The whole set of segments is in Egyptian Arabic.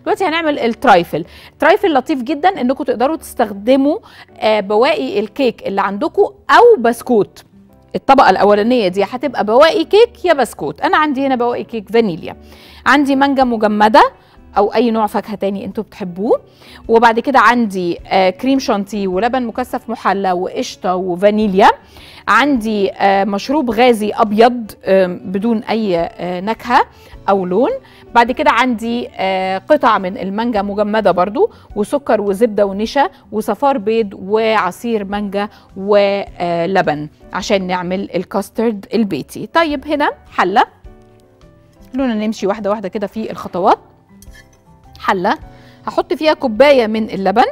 دلوقتي هنعمل الترايفل الترايفل لطيف جدا انكم تقدروا تستخدموا آه، بواقي الكيك اللي عندكم او بسكوت الطبقه الاولانيه دي هتبقى بواقي كيك يا بسكوت انا عندي هنا بواقي كيك فانيليا عندي مانجا مجمده او اي نوع فاكهه تاني انتوا بتحبوه وبعد كده عندي آه، كريم شانتيه ولبن مكثف محلى وقشطه وفانيليا عندي آه، مشروب غازي ابيض آم، بدون اي آه، نكهه او لون بعد كده عندي آه، قطع من المانجا مجمده برضو وسكر وزبده ونشا وصفار بيض وعصير مانجا ولبن عشان نعمل الكاسترد البيتي طيب هنا حله خلونا نمشي واحده واحده كده في الخطوات حله هحط فيها كوبايه من اللبن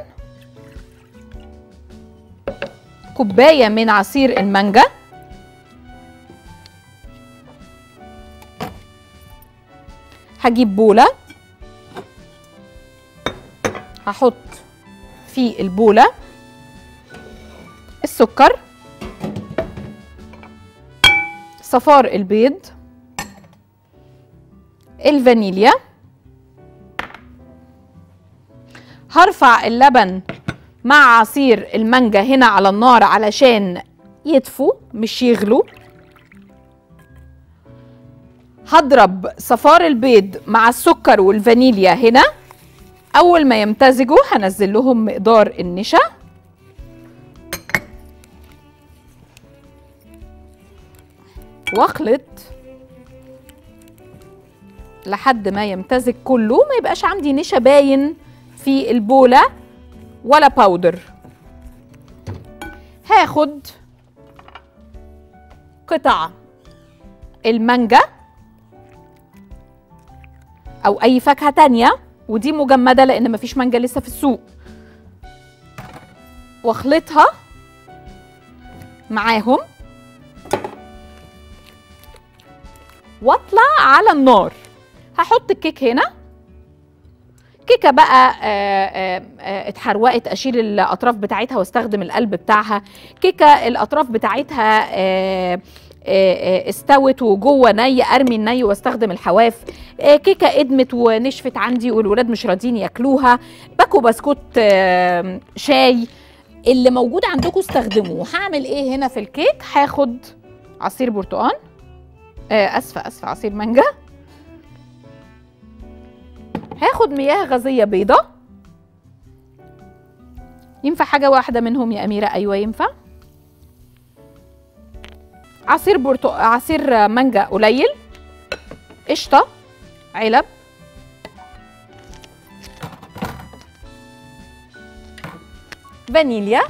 كوبايه من عصير المانجا هجيب بوله هحط في البوله السكر صفار البيض الفانيليا هرفع اللبن مع عصير المانجا هنا على النار علشان يدفوا مش يغلوا هضرب صفار البيض مع السكر والفانيليا هنا اول ما يمتزجوا هنزل لهم مقدار النشا واخلط لحد ما يمتزج كله ما يبقاش عندي نشا باين في البوله ولا باودر هاخد قطع المانجا او اي فاكهه تانية ودي مجمده لان مفيش مانجا لسه في السوق واخلطها معاهم واطلع على النار هحط الكيك هنا كيكه بقى آه، آه، آه، اتحروقت اشيل الاطراف بتاعتها واستخدم القلب بتاعها كيكه الاطراف بتاعتها آه، آه، آه، استوت وجوه ني ارمي الني واستخدم الحواف آه، كيكه ادمت ونشفت عندي والولاد مش راضيين ياكلوها باكو بسكوت آه، شاي اللي موجود عندكم استخدموه هعمل ايه هنا في الكيك هاخد عصير برتقان آه، اسفه اسفه عصير مانجا هاخد مياه غازيه بيضه ينفع حاجه واحده منهم يا اميره ايوه ينفع عصير برتق... عصير مانجا قليل قشطه علب فانيليا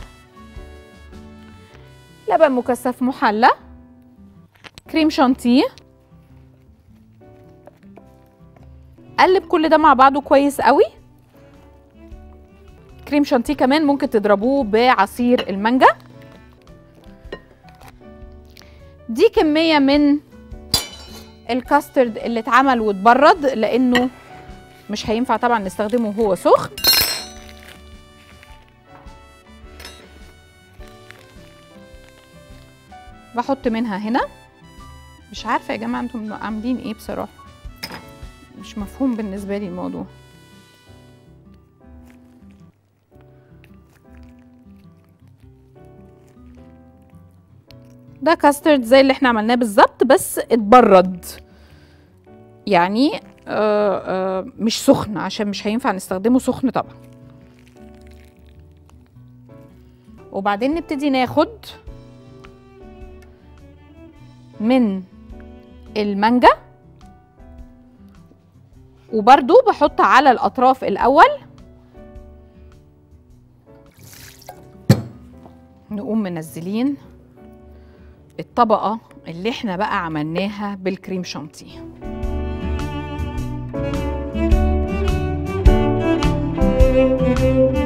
لبن مكثف محلى كريم شانتيه قلب كل ده مع بعضه كويس قوي كريم شانتيه كمان ممكن تضربوه بعصير المانجا دي كمية من الكاسترد اللي اتعمل واتبرد لانه مش هينفع طبعا نستخدمه وهو سخن بحط منها هنا مش عارفة يا جماعة انتم عاملين ايه بصراحة مش مفهوم بالنسبة لي الموضوع ده كاسترد زي اللي احنا عملناه بالظبط بس اتبرد يعني آه آه مش سخن عشان مش هينفع نستخدمه سخن طبعا وبعدين نبتدي ناخد من المانجا وبرده بحط على الاطراف الاول نقوم منزلين الطبقه اللي احنا بقى عملناها بالكريم شانتيه thank you